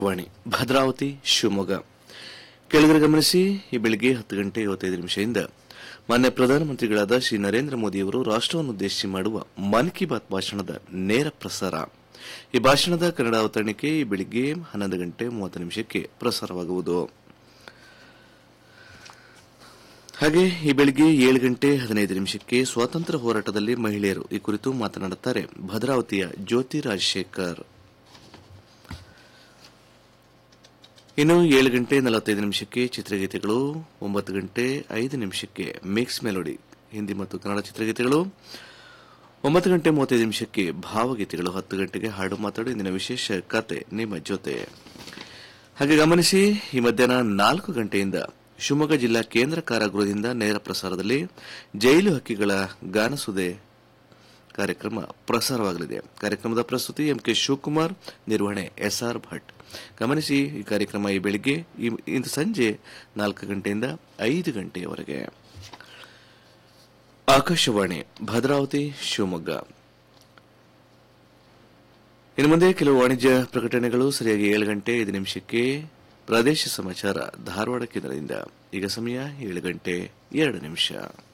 ವಾಣಿ ಭದ್ರಾವತಿ ಶಿವಮೊಗ್ಗ ಕೆಳಗಡೆ ಗಮನಿಸಿ ಈ ಬೆಳಿಗ್ಗೆ ಹತ್ತು ಗಂಟೆ ಐವತ್ತೈದು ನಿಮಿಷದಿಂದ ಮಾನ್ಯ ಪ್ರಧಾನಮಂತ್ರಿಗಳಾದ ಶ್ರೀ ನರೇಂದ್ರ ಮೋದಿಯವರು ರಾಷ್ಟವನ್ನುದ್ದೇಶಿಸಿ ಮಾಡುವ ಮನ್ ಕಿ ಬಾತ್ ಭಾಷಣದ ನೇರ ಪ್ರಸಾರ ಈ ಭಾಷಣದ ಕನ್ನಡ ಅವತರಣಿಕೆ ಈ ಬೆಳಿಗ್ಗೆ ಹನ್ನೊಂದು ಗಂಟೆ ಮೂವತ್ತು ನಿಮಿಷಕ್ಕೆ ಪ್ರಸಾರವಾಗುವುದು ಹಾಗೆ ಈ ಬೆಳಿಗ್ಗೆ ಏಳು ಗಂಟೆ ಹದಿನೈದು ನಿಮಿಷಕ್ಕೆ ಸ್ವಾತಂತ್ರ್ಯ ಹೋರಾಟದಲ್ಲಿ ಮಹಿಳೆಯರು ಈ ಕುರಿತು ಮಾತನಾಡುತ್ತಾರೆ ಭದ್ರಾವತಿಯ ಜ್ಯೋತಿ ರಾಜಶೇಖರ್ ಇನ್ನು ಏಳು ಗಂಟೆ ನಲವತ್ತೈದು ನಿಮಿಷಕ್ಕೆ ಚಿತ್ರಗೀತೆಗಳು ಒಂಬತ್ತು ಗಂಟೆ ಐದು ನಿಮಿಷಕ್ಕೆ ಮಿಕ್ಸ್ ಮೆಲೋಡಿ ಹಿಂದಿ ಮತ್ತು ಕನ್ನಡ ಚಿತ್ರಗೀತೆಗಳು ಒಂಬತ್ತು ಗಂಟೆ ಮೂವತ್ತೈದು ನಿಮಿಷಕ್ಕೆ ಭಾವಗೀತೆಗಳು ಹತ್ತು ಗಂಟೆಗೆ ಹಾಡು ಮಾತಾಡು ಇಂದಿನ ವಿಶೇಷ ಕತೆ ನಿಮ್ಮ ಜೊತೆ ಹಾಗೆ ಗಮನಿಸಿ ಈ ಮಧ್ಯಾಹ್ನ ನಾಲ್ಕು ಗಂಟೆಯಿಂದ ಶಿವಮೊಗ್ಗ ಜಿಲ್ಲಾ ಕೇಂದ್ರ ಕಾರಾಗೃಹದಿಂದ ನೇರ ಪ್ರಸಾರದಲ್ಲಿ ಜೈಲು ಹಕ್ಕಿಗಳ ಗಾನಸುದೆ ಕಾರ್ಯಕ್ರಮ ಪ್ರಸಾರವಾಗಲಿದೆ ಕಾರ್ಯಕ್ರಮದ ಪ್ರಸ್ತುತಿ ಎಂಕೆ ಶಿವಕುಮಾರ್ ನಿರ್ವಹಣೆ ಎಸ್ಆರ್ ಭಟ್ ಗಮನಿಸಿ ಈ ಕಾರ್ಯಕ್ರಮ ಈ ಬೆಳಿಗ್ಗೆ ಈ- ಇಂದು ಸಂಜೆ ನಾಲ್ಕು ಗಂಟೆಯಿಂದ ಐದು ಗಂಟೆಯವರೆಗೆ ಆಕಾಶವಾಣಿ ಭದ್ರಾವತಿ ಶಿವಮೊಗ್ಗ ಇನ್ನು ಮುಂದೆ ಕೆಲವು ವಾಣಿಜ್ಯ ಪ್ರಕಟಣೆಗಳು ಸರಿಯಾಗಿ ಏಳು ಗಂಟೆ ಐದು ನಿಮಿಷಕ್ಕೆ ಪ್ರದೇಶ ಸಮಾಚಾರ ಧಾರವಾಡ ಕೇಂದ್ರದಿಂದ ಈಗ ಸಮಯ ಏಳು ಗಂಟೆ ಎರಡು ನಿಮಿಷ